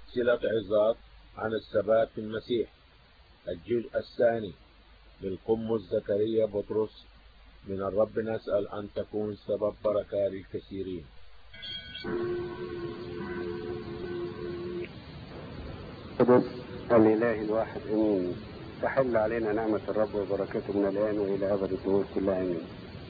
سلسلة عظات عن الثبات في المسيح الجزء الثاني للقمص زكريا بطرس من الرب نسأل أن تكون سبب بركة للكثيرين قدس الإله الواحد أمين تحل علينا نعمة الرب وبركاته من الآن وإلى أبد الدهور كلها أمين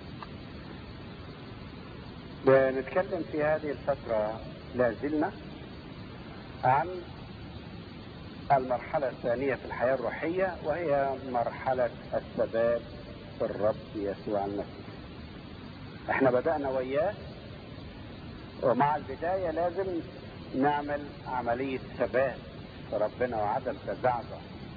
بنتكلم في هذه الفترة لا زلنا عن المرحلة الثانية في الحياة الروحية وهي مرحلة الثبات في الرب يسوع المسيح احنا بدأنا وياه ومع البداية لازم نعمل عملية ثبات في ربنا وعدم تزعزع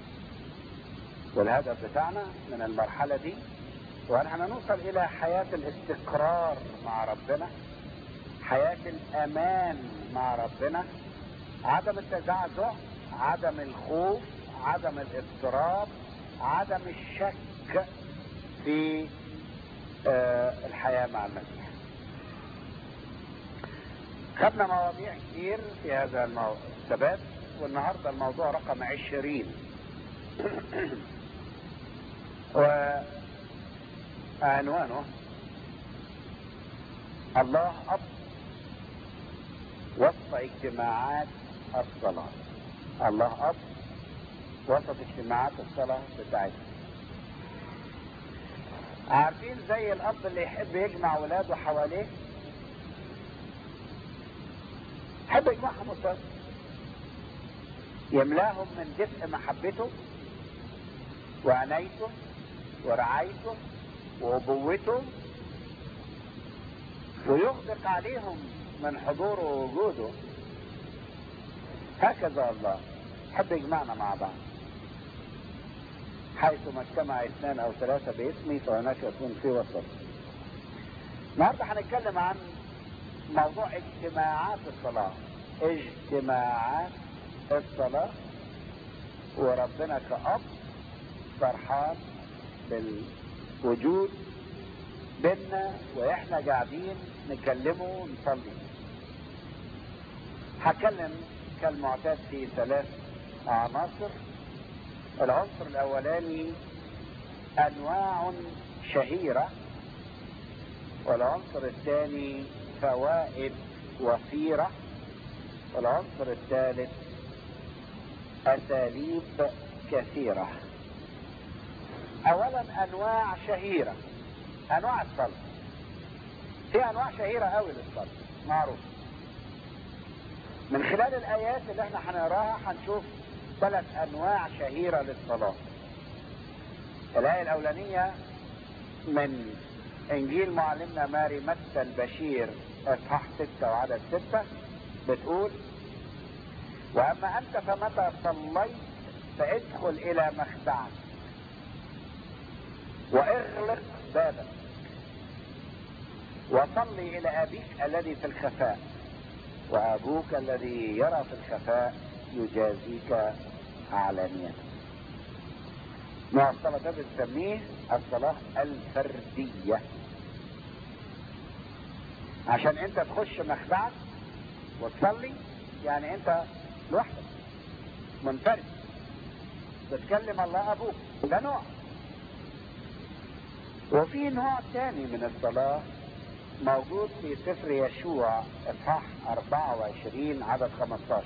والهدف بتاعنا من المرحلة دي وان احنا نوصل الى حياة الاستقرار مع ربنا حياة الامان مع ربنا عدم التزعزع عدم الخوف عدم الاضطراب عدم الشك في آه الحياة مع المسيح خدنا مواضيع كتير في هذا المو... الثبات والنهاردة الموضوع رقم عشرين وعنوانه الله أب وسط اجتماعات الصلاة الله أب وسط اجتماعات الصلاة بتاعتنا عارفين زي الأب اللي يحب يجمع ولاده حواليه يحب يجمعهم قدامه يملاهم من دفء محبته وعنايته ورعايته وأبوته ويغدق عليهم من حضوره ووجوده هكذا الله يحب يجمعنا مع بعض حيث ما اجتمع اثنان او ثلاثة باسمي فهناك يكون في وسط النهارده هنتكلم عن موضوع اجتماعات الصلاة اجتماعات الصلاة وربنا كأب فرحان بالوجود بينا واحنا قاعدين نكلمه ونصلي هتكلم كالمعتاد في ثلاث عناصر العنصر الاولاني انواع شهيرة والعنصر الثاني فوائد وفيرة والعنصر الثالث اساليب كثيرة اولا انواع شهيرة انواع الصلاة في انواع شهيرة قوي للصلاة معروف من خلال الايات اللي احنا هنقراها هنشوف ثلاث انواع شهيرة للصلاة الاية الاولانية من انجيل معلمنا ماري متى البشير اصحاح ستة وعدد ستة بتقول واما انت فمتى صليت فادخل الى مخدعك واغلق بابك وصلي الى ابيك الذي في الخفاء وابوك الذي يرى في الخفاء يجازيك علانية نوع الصلاة ده بنسميه الصلاة الفردية عشان انت تخش مخدعك وتصلي يعني انت لوحدك منفرد بتكلم الله ابوك ده نوع وفي نوع تاني من الصلاة موجود في سفر يشوع اصحاح 24 عدد 15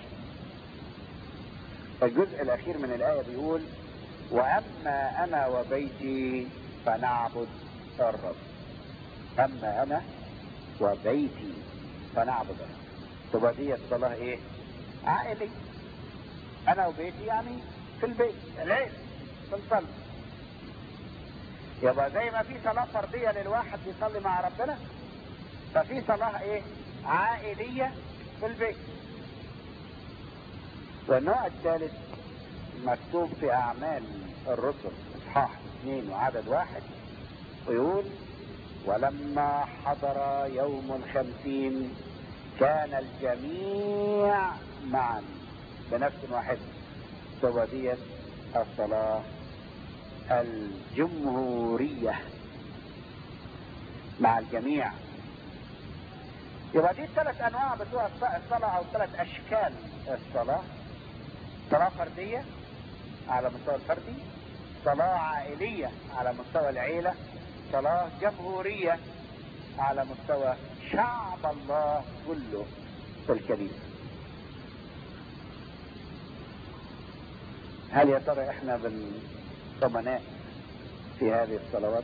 الجزء الاخير من الايه بيقول واما انا وبيتي فنعبد الرب اما انا وبيتي فنعبد الرب تبقى دي الصلاه ايه عائلي انا وبيتي يعني في البيت العيله بنصلي يبقى زي ما في صلاه فرديه للواحد بيصلي مع ربنا ففي صلاه ايه عائليه في البيت والنوع الثالث مكتوب في اعمال الرسل اصحاح اثنين وعدد واحد ويقول ولما حضر يوم الخمسين كان الجميع معا بنفس واحد تبقى ديت الصلاة الجمهورية مع الجميع يبقى دي الثلاث انواع بتوع الصلاة او ثلاث اشكال الصلاة صلاة فردية على مستوى الفردي صلاة عائلية على مستوى العيلة صلاة جمهورية على مستوى شعب الله كله في الكنيسة هل يا ترى احنا بالطمناء في هذه الصلوات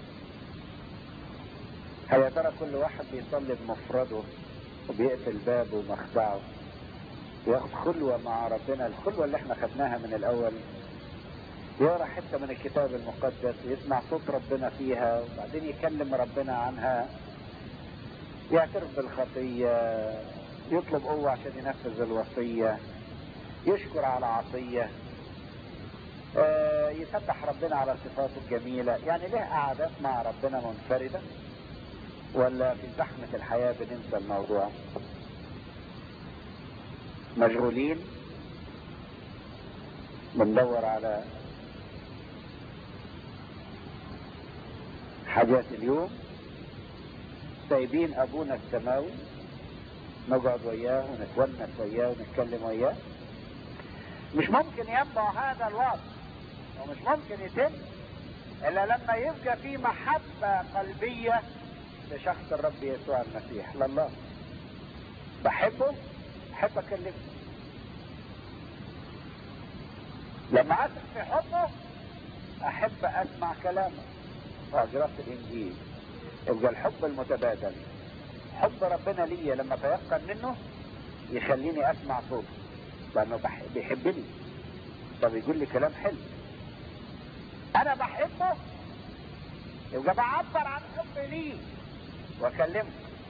هل يا ترى كل واحد بيصلي بمفرده وبيقفل بابه ومخدعه وياخد خلوة مع ربنا الخلوة اللي احنا خدناها من الاول يقرا حته من الكتاب المقدس يسمع صوت ربنا فيها وبعدين يكلم ربنا عنها يعترف بالخطيه يطلب قوه عشان ينفذ الوصيه يشكر على عطيه آه، يسبح ربنا على صفاته الجميله يعني له قعدات مع ربنا منفرده ولا في زحمه الحياه بننسى الموضوع مشغولين بندور على حاجات اليوم سايبين ابونا السماوي نقعد وياه ونتونس وياه ونتكلم وياه مش ممكن ينبع هذا الوضع ومش ممكن يتم الا لما يبقى في محبة قلبية لشخص الرب يسوع المسيح لله بحبه احب اكلمه لما اثق في حبه احب اسمع كلامه واجرات الانجيل يبقى الحب المتبادل حب ربنا ليا لما اتيقن منه يخليني اسمع صوته لانه بح- بيحبني طب يقول لي كلام حلو انا بحبه يبقى بعبر عن حبي ليه واكلمه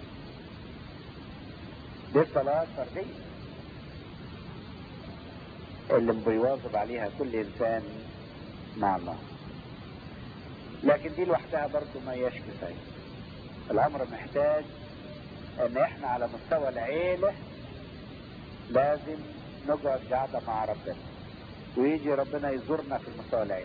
دي الصلاة الفردية اللي بيواظب عليها كل انسان مع الله لكن دي لوحدها برضو ما هياش كفايه الامر محتاج ان احنا على مستوى العيله لازم نقعد قاعده مع ربنا ويجي ربنا يزورنا في المستوى العيله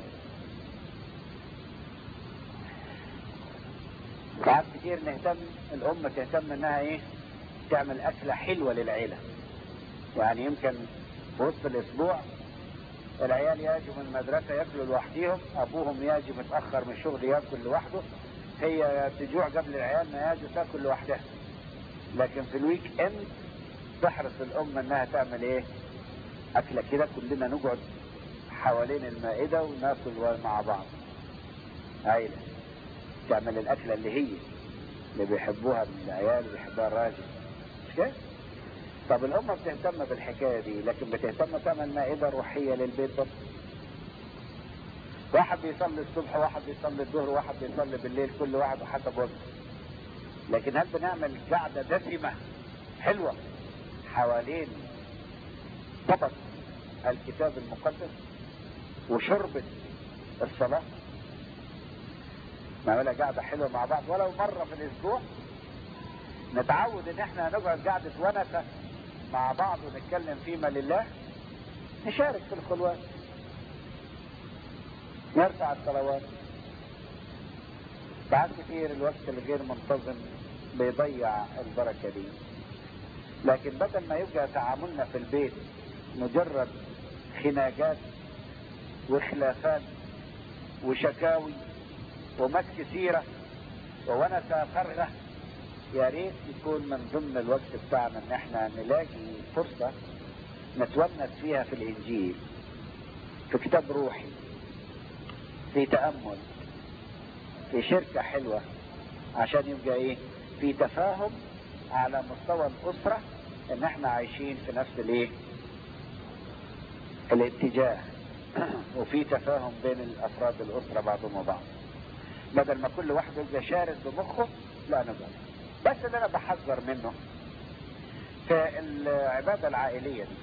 ساعات كتير نهتم الام تهتم انها ايه تعمل اكله حلوه للعيله يعني يمكن في وسط الاسبوع العيال يجوا من المدرسه ياكلوا لوحديهم ابوهم يجي متاخر من الشغل ياكل لوحده هي تجوع قبل العيال ما يجوا تاكل لوحدها لكن في الويك اند تحرص الام انها تعمل ايه اكله كده كلنا نقعد حوالين المائده وناكل مع بعض عيله تعمل الاكله اللي هي اللي بيحبوها العيال وبيحبها الراجل مش كده طب الأمة بتهتم بالحكاية دي لكن بتهتم تعمل مائدة روحية للبيت بس واحد بيصلي الصبح واحد بيصلي الظهر واحد بيصلي بالليل كل واحد حسب وقته لكن هل بنعمل قعدة دسمة حلوة حوالين طبق الكتاب المقدس وشربة الصلاة نعملها قعدة حلوة مع بعض ولو مرة في الأسبوع نتعود ان احنا نقعد قعدة ونسة مع بعض ونتكلم فيما لله نشارك في الخلوات نرفع الصلوات ساعات كتير الوقت الغير منتظم بيضيع البركة دي لكن بدل ما يبقى تعاملنا في البيت مجرد خناقات وخلافات وشكاوي ومسك سيرة وونسة فارغة يا ريت يكون من ضمن الوقت بتاعنا ان احنا نلاقي فرصة نتونس فيها في الانجيل في كتاب روحي في تأمل في شركة حلوة عشان يبقى ايه في تفاهم على مستوى الاسرة ان احنا عايشين في نفس الايه الاتجاه وفي تفاهم بين الافراد الاسرة بعضهم وبعض بدل ما كل واحد يبقى شارد بمخه لا نقدر بس اللي انا بحذر منه في العبادة العائلية دي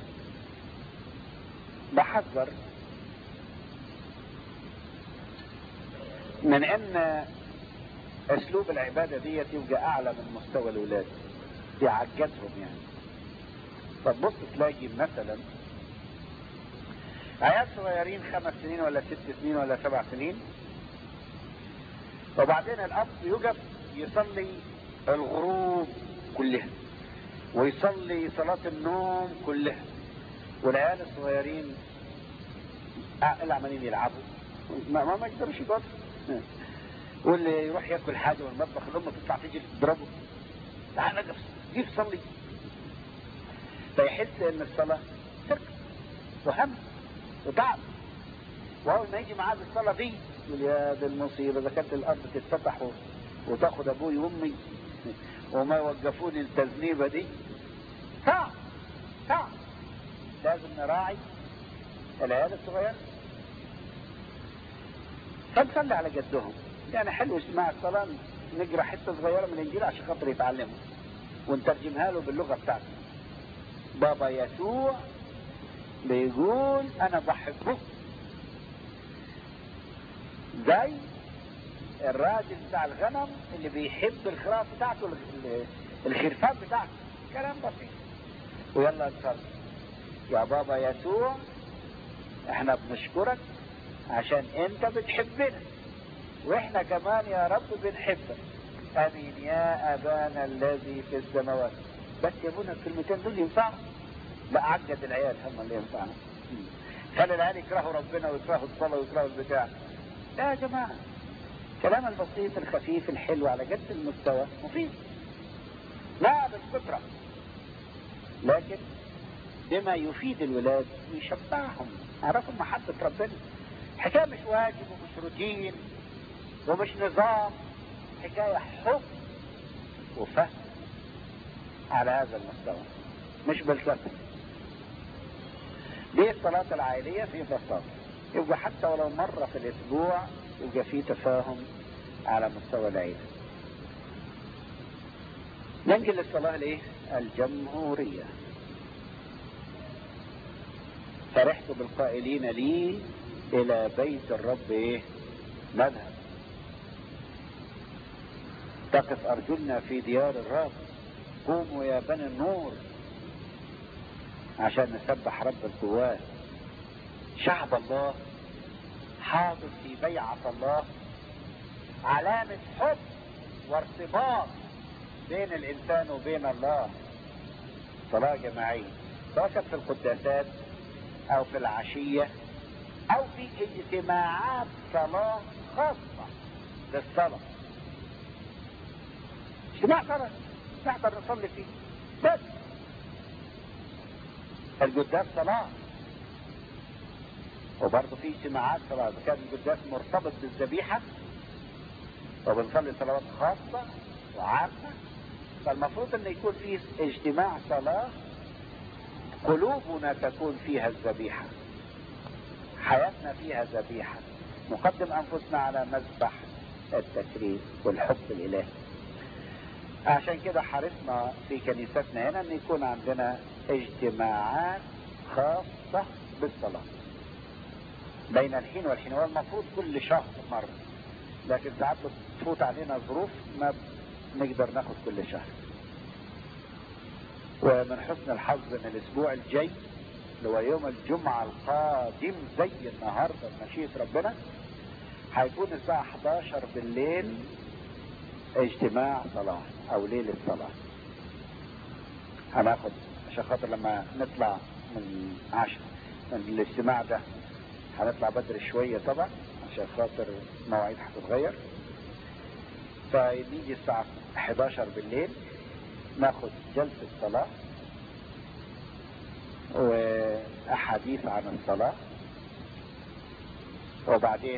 بحذر من ان اسلوب العبادة دي يبقى اعلى من مستوى الاولاد يعجزهم يعني فتبص تلاقي مثلا عيال صغيرين خمس سنين ولا ست سنين ولا سبع سنين وبعدين الاب يقف يصلي الغروب كلها ويصلي صلاة النوم كلها والعيال الصغيرين اللي عمالين يلعبوا ما ما, ما يقدرش يقعدوا واللي يروح ياكل حاجه من المطبخ الام تطلع تيجي تضربه تعال نقف جيب صلي فيحس ان الصلاه سرك وهم وتعب واول ما يجي معاه الصلاه دي يقول يا دي المصيبه اذا كانت الارض تتفتح وتاخد ابوي وامي وما يوقفوني التذنيبه دي صعب صعب لازم نراعي العيال الصغيره فنصلي على جدهم يعني حلو استماع الصلاة نقرا حتة صغيرة من الإنجيل عشان خاطر يتعلموا ونترجمها له باللغة بتاعته بابا يسوع بيقول أنا بحبه زي الراجل بتاع الغنم اللي بيحب الخراف بتاعته الخرفان بتاعته كلام بسيط ويلا نصلي يا بابا يسوع احنا بنشكرك عشان انت بتحبنا واحنا كمان يا رب بنحبك امين يا ابانا الذي في السماوات بس يا ابونا الكلمتين دول ينفعوا لا عجد العيال هم اللي ينفعنا خلي العيال يكرهوا ربنا ويكرهوا الصلاه ويكرهوا البتاع لا يا جماعه الكلام البسيط الخفيف الحلو على قد المستوى مفيد لا بالفطره لكن بما يفيد الولاد ويشبعهم عرفوا محبه ربنا حكايه مش واجب ومش روتين ومش نظام حكاية حب وفهم على هذا المستوى مش بالكثرة دي الصلاة العائلية في بساطة يبقى حتى ولو مرة في الأسبوع يبقى في تفاهم على مستوى العيلة ننجي للصلاة الايه؟ الجمهورية فرحت بالقائلين لي إلى بيت الرب إيه؟ نذهب تقف أرجلنا في ديار الرب قوموا يا بني النور عشان نسبح رب القوات شعب الله حاضر في بيعة الله علامة حب وارتباط بين الإنسان وبين الله صلاة جماعية سواء كانت في القداسات أو في العشية أو في اجتماعات صلاة خاصة للصلاة اجتماع صلاة نقدر نصلي فيه بس القداس صلاة وبرضه في اجتماعات صلاة إذا كان القداس مرتبط بالذبيحة وبنصلي صلوات خاصة وعامة فالمفروض ان يكون في اجتماع صلاة قلوبنا تكون فيها الذبيحة حياتنا فيها ذبيحة نقدم انفسنا على مذبح التكريم والحب الالهي عشان كده حرصنا في كنيستنا هنا ان يكون عندنا اجتماعات خاصة بالصلاة بين الحين والحين هو المفروض كل شهر مرة لكن ساعات بتفوت علينا ظروف ما نقدر ناخد كل شهر ومن حسن الحظ ان الاسبوع الجاي اللي هو يوم الجمعة القادم زي النهاردة بمشيئة ربنا هيكون الساعة 11 بالليل اجتماع صلاة او ليلة صلاة هناخد عشان خاطر لما نطلع من عشر من الاجتماع ده هنطلع بدري شوية طبعا عشان خاطر المواعيد هتتغير فنيجي الساعة 11 بالليل ناخد جلسة صلاة وأحاديث عن الصلاة وبعدين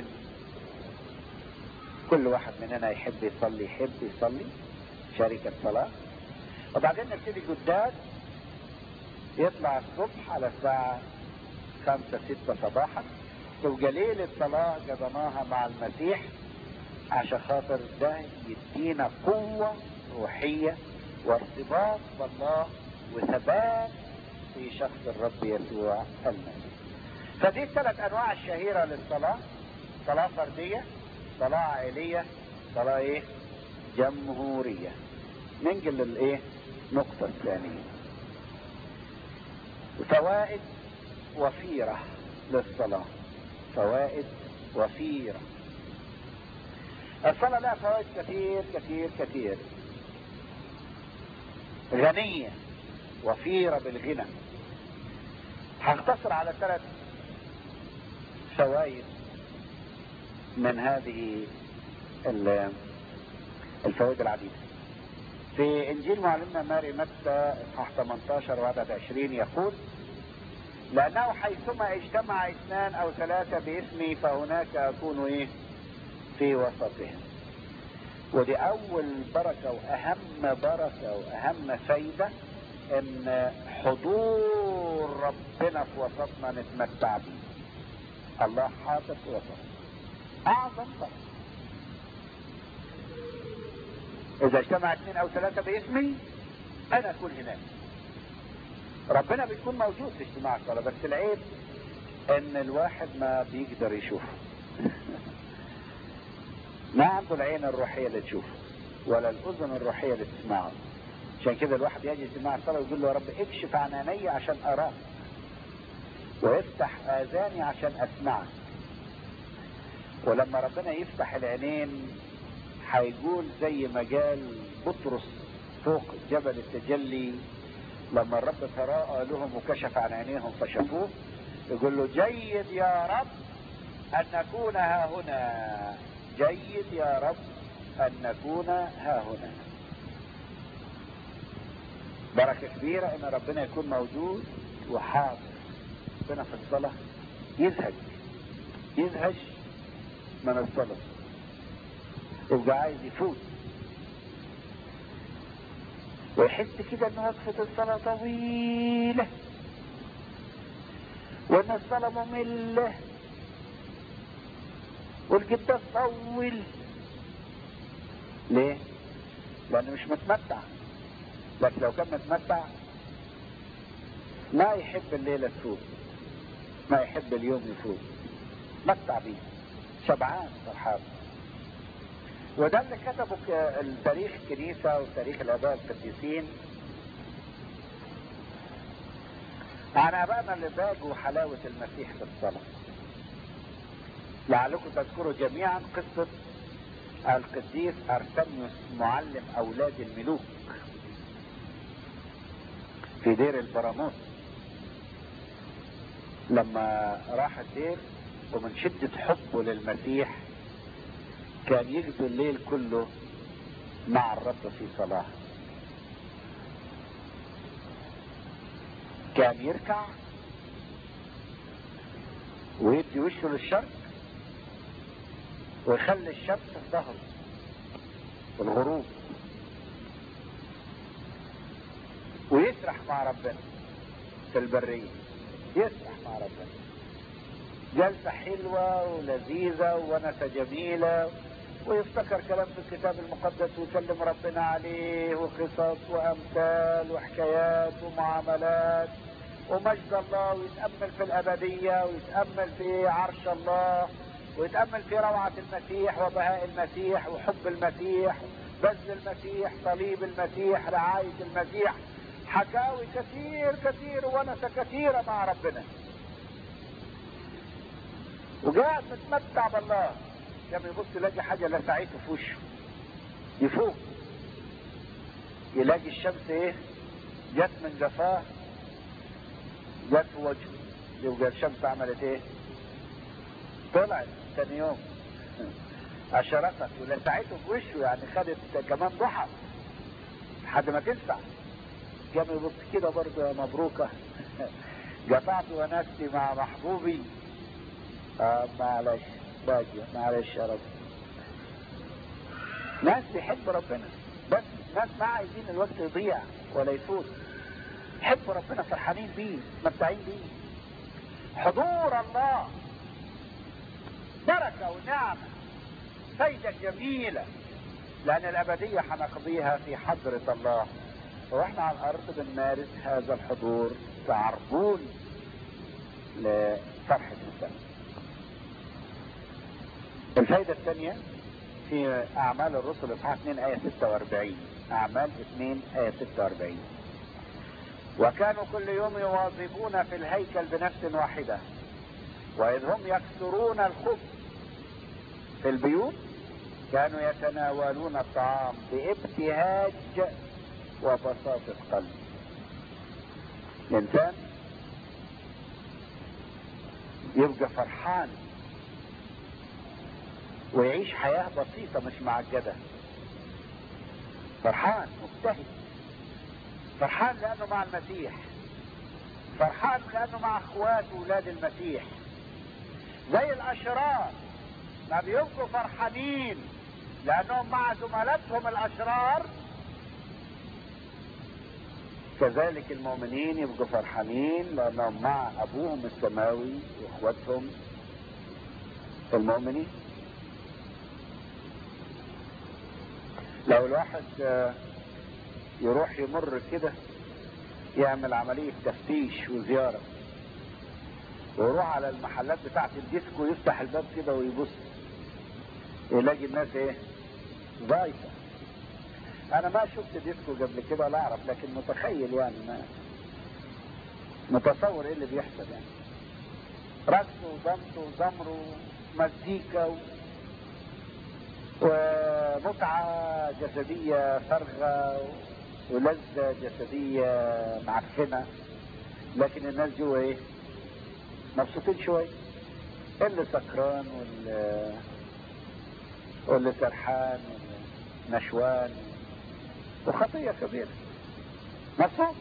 كل واحد مننا يحب يصلي يحب يصلي شركة صلاة وبعدين نبتدي قداس يطلع الصبح على الساعة خمسة ستة صباحا تبقى ليلة صلاة قضيناها مع المسيح عشان خاطر ده يدينا قوة روحية وارتباط بالله وثبات في شخص الرب يسوع المسيح فدي الثلاث انواع الشهيرة للصلاة صلاة فردية صلاة عائلية صلاة ايه جمهورية ننقل للايه نقطة الثانية فوائد وفيرة للصلاة فوائد وفيرة الصلاة لها فوائد كثير كثير كثير غنية وفيرة بالغنى هختصر على ثلاث فوائد من هذه ال- الفوائد العديدة في انجيل معلمنا ماري متى اصحاح 18 وعدد 20 يقول لانه حيثما اجتمع اثنان او ثلاثة باسمي فهناك اكون ايه في وسطهم ودي اول بركة واهم بركة واهم فايدة ان حضور ربنا في وسطنا نتمتع بيه الله حاطط في وسطنا اعظم بركة اذا اجتمع اثنين او ثلاثة باسمي انا اكون هناك ربنا بيكون موجود في اجتماع الصلاة بس العيب ان الواحد ما بيقدر يشوفه ما عنده العين الروحية اللي تشوفه ولا الاذن الروحية اللي تسمعه عشان كده الواحد يجي اجتماع الصلاة ويقول له يا رب اكشف عن عيني عشان اراك ويفتح اذاني عشان اسمعك ولما ربنا يفتح العينين هيقول زي ما قال بطرس فوق جبل التجلي لما الرب تراءى لهم وكشف عن عينيهم فشافوه يقول له جيد يا رب ان نكون ها هنا جيد يا رب ان نكون ها هنا بركة كبيرة ان ربنا يكون موجود وحاضر ربنا في الصلاة يزهج يزهج من الصلاة يبقى عايز يفوت ويحس كده ان وقفة الصلاة طويلة وان الصلاة مملة والقداس طول ليه؟ لانه مش متمتع لكن لو كان متمتع ما يحب الليلة تفوت ما يحب اليوم يفوت متع بيه شبعان فرحان وده اللي كتبه ك- التاريخ الكنيسة وتاريخ الآباء القديسين عن آبائنا اللي باجوا حلاوة المسيح في الصلاة لعلكم تذكروا جميعا قصة القديس أرسنيوس معلم أولاد الملوك في دير البراموس لما راح الدير ومن شدة حبه للمسيح كان يقضي الليل كله مع الرب في صلاة كان يركع ويدي وشه للشرق ويخلي الشمس في ظهره في الغروب ويسرح مع ربنا في البرية يسرح مع ربنا جلسة حلوة ولذيذة وونسة جميلة ويفتكر كلام في الكتاب المقدس ويكلم ربنا عليه وقصص وأمثال وحكايات ومعاملات ومجد الله ويتأمل في الأبدية ويتأمل في عرش الله ويتأمل في روعة المسيح وبهاء المسيح وحب المسيح بذل المسيح صليب المسيح رعاية المسيح حكاوي كثير كثير ونسة كثيرة مع ربنا وقاعد متمتع بالله لما يبص يلاقي حاجة لسعيته في وشه يفوق يلاقي الشمس ايه جت من جفاه جت في وجهه يبقى الشمس عملت ايه طلعت ثاني يوم اشرقت ولسعته في وشه يعني خدت كمان ضحى لحد ما تلسع قام يبص كده برضه يا مبروكة قطعت ونفسي مع محبوبي آه معلش باجي معلش يا رب ناس بيحب ربنا بس ناس ما عايزين الوقت يضيع ولا يفوت يحبوا ربنا فرحانين بيه متعين بيه حضور الله بركة ونعمة فايدة جميلة لأن الأبدية هنقضيها في حضرة الله واحنا على الأرض بنمارس هذا الحضور كعربون لفرحة السنة الفايدة الثانية في أعمال الرسل إصحاح 2 آية 46 أعمال 2 آية 46 وكانوا كل يوم يواظبون في الهيكل بنفس واحدة وإذ هم يكسرون الخبز في البيوت كانوا يتناولون الطعام بابتهاج وبساطة قلب الإنسان يبقى فرحان ويعيش حياة بسيطة مش معجدة فرحان مجتهد فرحان لأنه مع المسيح فرحان لأنه مع أخواته ولاد المسيح زي الأشرار ما بيبقوا فرحانين لأنهم مع زملاتهم الأشرار كذلك المؤمنين يبقوا فرحانين لأنهم مع أبوهم السماوي وإخواتهم المؤمنين لو الواحد يروح يمر كده يعمل عملية تفتيش وزيارة ويروح على المحلات بتاعة الديسكو يفتح الباب كده ويبص يلاقي الناس ايه ضايفة انا ما شفت ديسكو قبل كده لا اعرف لكن متخيل يعني ما متصور ايه اللي بيحصل يعني رقص وضمط وزمر ومزيكا و... ومتعة جسدية فارغة ولذة جسدية معفنة لكن الناس جوا ايه مبسوطين شوية اللي سكران واللي واللي سرحان واللي نشوان وخطية كبيرة مبسوط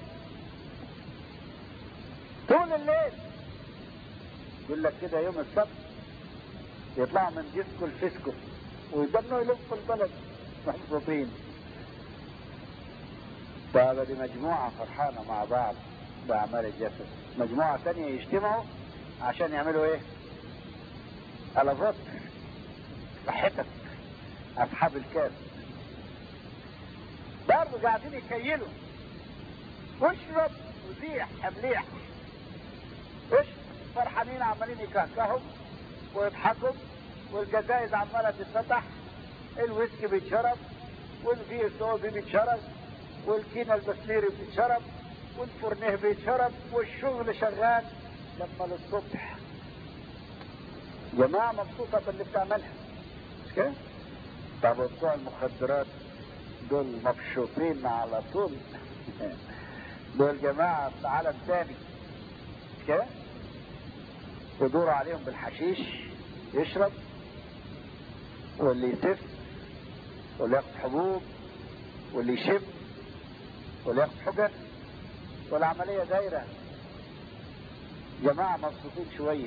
طول الليل يقول لك كده يوم السبت يطلعوا من ديسكو الفيسكو ويضلوا يلفوا البلد مبسوطين طيب دي مجموعة فرحانة مع بعض بأعمال الجسد مجموعة ثانية يجتمعوا عشان يعملوا ايه ألفات صحتك أصحاب الكاس برضه قاعدين يكيلوا واشرب وزيح مليح ايش فرحانين عمالين يكهكهوا ويضحكوا والجزائز عماله تتفتح الويسكي بيتشرب والفي اس او بي بيتشرب والكينا البسليري بيتشرب والفرنيه بيتشرب والشغل شغال لما للصبح جماعة مبسوطة باللي بتعملها مش كده؟ طب بتوع المخدرات دول مبسوطين على طول دول جماعة في عالم تاني مش كده؟ يدوروا عليهم بالحشيش يشرب واللي يسف واللي ياخد حبوب واللي يشم واللي ياخد حجر والعملية دايرة جماعة مبسوطين شوية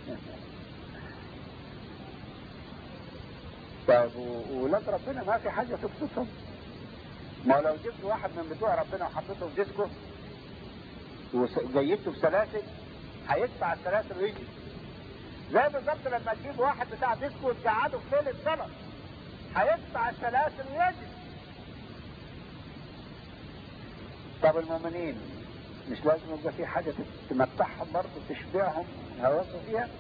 طيب وولاد ربنا ما في حاجة تبسطهم ما لو جبت واحد من بتوع ربنا وحطيته في ديسكو وجيبته بسلاسل هيدفع السلاسل ويجي زي بالظبط لما تجيب واحد بتاع ديسكو وتقعده في ليلة صلاة هيدفع السلاسل ويجي طب المؤمنين مش لازم يبقى في حاجة تمتعهم برضه تشبعهم هوسوا فيها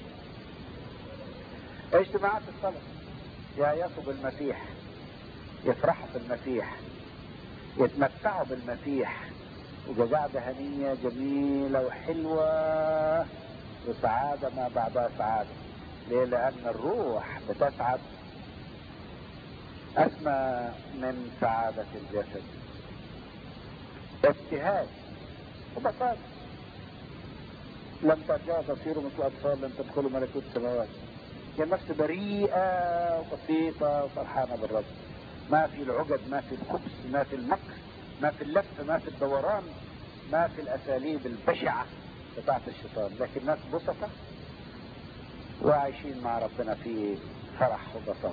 اجتماعات الصلاة يعيطوا بالمسيح يفرحوا في المسيح يتمتعوا بالمسيح وقعدة هنية جميلة وحلوة وسعادة ما بعدها سعادة ليه لأن الروح بتسعد أسمى من سعادة الجسد اجتهاد وبساطة لم ترجعوا تصيروا مثل الأطفال لن تدخلوا ملكوت السماوات هي النفس بريئة وبسيطة وفرحانة بالرب ما في العقد ما في الخبث ما في المكر ما في اللف ما في الدوران ما في الأساليب البشعة بتاعت الشيطان لكن ناس بسطة وعايشين مع ربنا في فرح وبساطة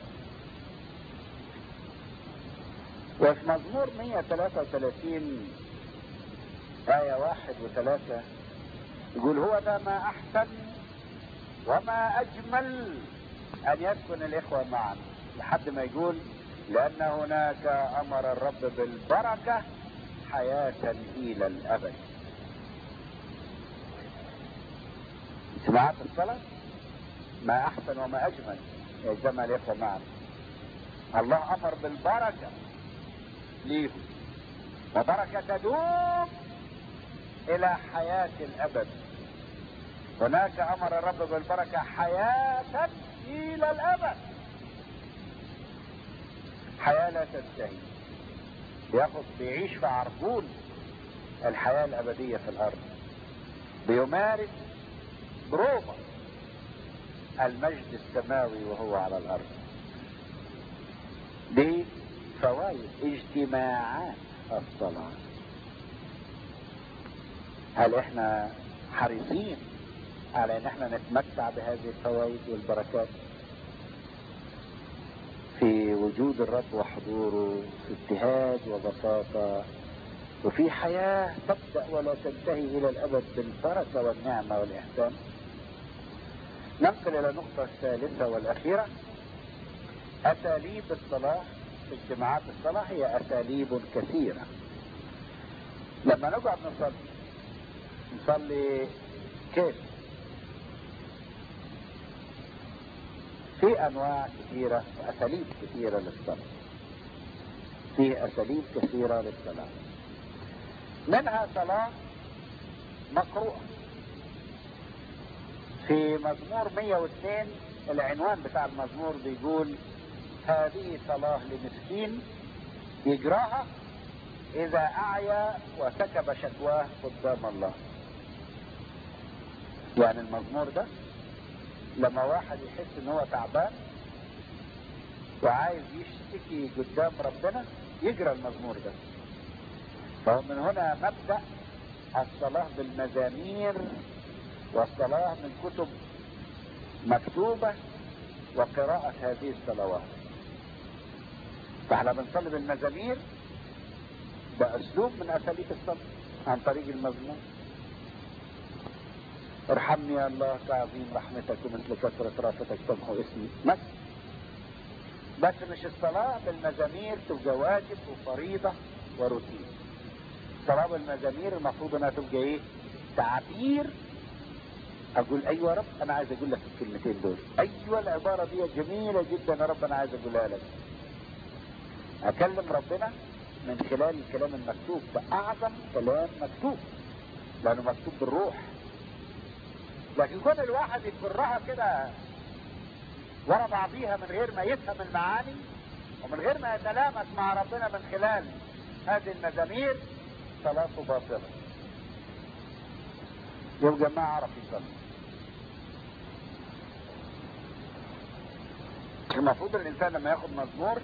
وفي مزمور 133 آية واحد وثلاثة يقول هو ذا ما أحسن وما أجمل أن يسكن الإخوة معا لحد ما يقول لأن هناك أمر الرب بالبركة حياة إلى الأبد سمعت الصلاة ما أحسن وما أجمل يجمع الإخوة معا الله أمر بالبركة ليهم وبركة تدوم إلى حياة الأبد هناك أمر الرب بالبركة حياة إلى الأبد حياة لا تنتهي بياخد بيعيش في عربون الحياة الأبدية في الأرض بيمارس بروفا المجد السماوي وهو على الارض دي فوائد اجتماعات الصلاة هل احنا حريصين على ان احنا نتمتع بهذه الفوائد والبركات في وجود الرب وحضوره في اجتهاد وبساطة وفي حياة تبدأ ولا تنتهي إلى الأبد بالبركة والنعمة والإحسان ننقل إلى النقطة الثالثة والأخيرة أساليب الصلاة في اجتماعات الصلاة هي أساليب كثيرة لما نقعد نصلي نصلي كيف في أنواع كثيرة وأساليب كثيرة للصلاة في أساليب كثيرة للصلاة منها صلاة مقروءة في مزمور 102 العنوان بتاع المزمور بيقول هذه صلاة لمسكين يجراها إذا أعيا وسكب شكواه قدام الله يعني المزمور ده لما واحد يحس ان هو تعبان وعايز يشتكي قدام ربنا يقرا المزمور ده فمن هنا مبدا الصلاه بالمزامير والصلاه من كتب مكتوبه وقراءه هذه الصلوات فاحنا بنصلي بالمزامير ده اسلوب من اساليب الصلاه عن طريق المزمور ارحمني يا الله كعظيم رحمتك ومثل كثرة رافتك تمحو اسمي بس بس مش الصلاة بالمزامير تبقى واجب وفريضة وروتين الصلاة بالمزامير المفروض انها تبقى ايه تعبير اقول ايوه يا رب انا عايز اقول لك الكلمتين دول ايوه العبارة دي جميلة جدا يا رب انا عايز اقولها لك اكلم ربنا من خلال الكلام المكتوب ده اعظم كلام مكتوب لانه مكتوب بالروح لكن كون الواحد يكرها كده ورا بعضيها من غير ما يفهم المعاني ومن غير ما يتلامس مع ربنا من خلال هذه المزامير صلاته باطلة يبقى ما عرف يصلي المفروض الانسان لما ياخد مزمور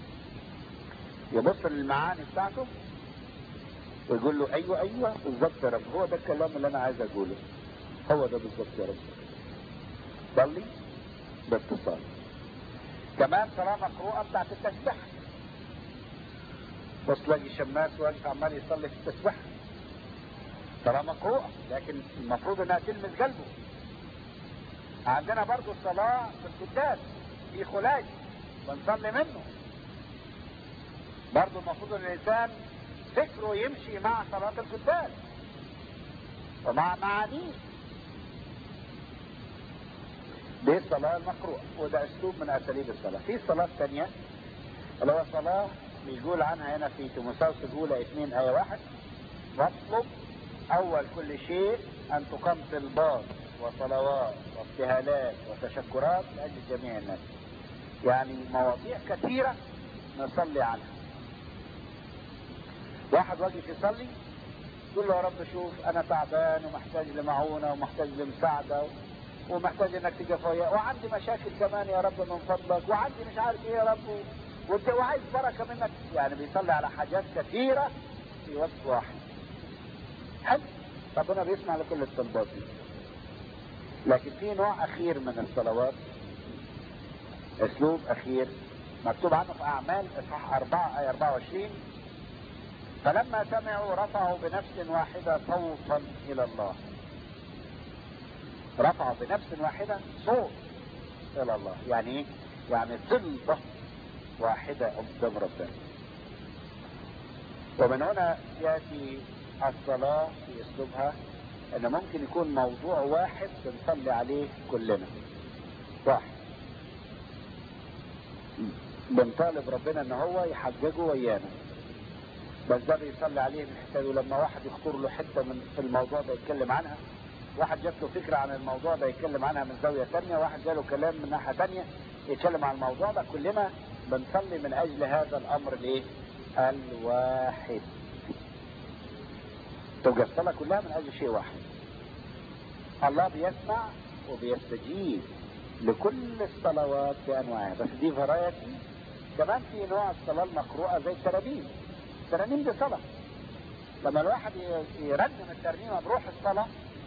يبص للمعاني بتاعته ويقول له ايوه ايوه بالظبط يا رب هو ده الكلام اللي انا عايز اقوله هو ده بالظبط يا رب صلي باتصال كمان صلاة مقروءة بتاعت التسبيح بص تلاقي شماس واقف عمال يصلي في التسبيح صلاة مقروءة لكن المفروض انها تلمس قلبه عندنا برضو الصلاة في القداس في خلاج بنصلي منه برضو المفروض ان الانسان فكره يمشي مع صلاة القداس ومع معانيه دي الصلاة المقروءة وده اسلوب من اساليب الصلاة في صلاة ثانية اللي هو صلاة بيقول عنها هنا في تيموثاوس الاولى اثنين ايه واحد واطلب اول كل شيء ان تقام طلبات وصلوات وابتهالات وتشكرات لاجل جميع الناس يعني مواضيع كثيرة نصلي عنها واحد واقف يصلي يقول له يا رب شوف انا تعبان ومحتاج لمعونة ومحتاج لمساعدة ومحتاج انك تقف وياي وعندي مشاكل كمان يا رب من فضلك وعندي مش عارف ايه يا رب وانت وعايز بركه منك يعني بيصلي على حاجات كثيره في وقت واحد حلو ربنا بيسمع لكل الطلبات دي لكن في نوع اخير من الصلوات اسلوب اخير مكتوب عنه في اعمال اصحاح 4 ايه 24 فلما سمعوا رفعوا بنفس واحده صوتا الى الله رفعوا بنفس واحدة صوت إلى الله يعني إيه؟ يعني طلبة واحدة قدام ربنا ومن هنا يأتي الصلاة في أسلوبها إن ممكن يكون موضوع واحد بنصلي عليه كلنا واحد بنطالب ربنا إن هو يحججه ويانا بس ده بيصلي عليه بيحتاج لما واحد يخطر له حتة من في الموضوع ده يتكلم عنها واحد جات له فكرة عن الموضوع ده يتكلم عنها من زاوية ثانية واحد جاله كلام من ناحية ثانية يتكلم عن الموضوع ده كلنا بنصلي من أجل هذا الأمر الإيه؟ الواحد تبقى الصلاة كلها من أجل شيء واحد الله بيسمع وبيستجيب لكل الصلوات بانواعها بس دي فرايتي كمان في نوع الصلاه المقروءه زي الترانيم الترانيم دي صلاه لما الواحد ي- يرنم الترنيمه بروح الصلاه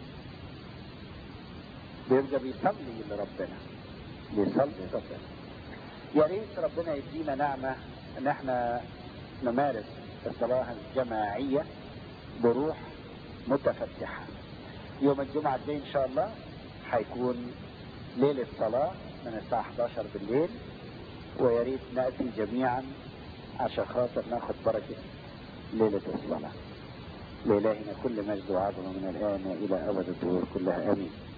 بيبقى بيصلي لربنا بيصلي لربنا يا ريت ربنا يدينا نعمه ان احنا نمارس الصلاه الجماعيه بروح متفتحه يوم الجمعه الجاي ان شاء الله هيكون ليله صلاه من الساعه 11 بالليل ويا ريت ناتي جميعا عشان خاطر ناخد بركه ليله الصلاه لإلهنا كل مجد وعظمه من الآن وإلى أبد الدهور كلها آمين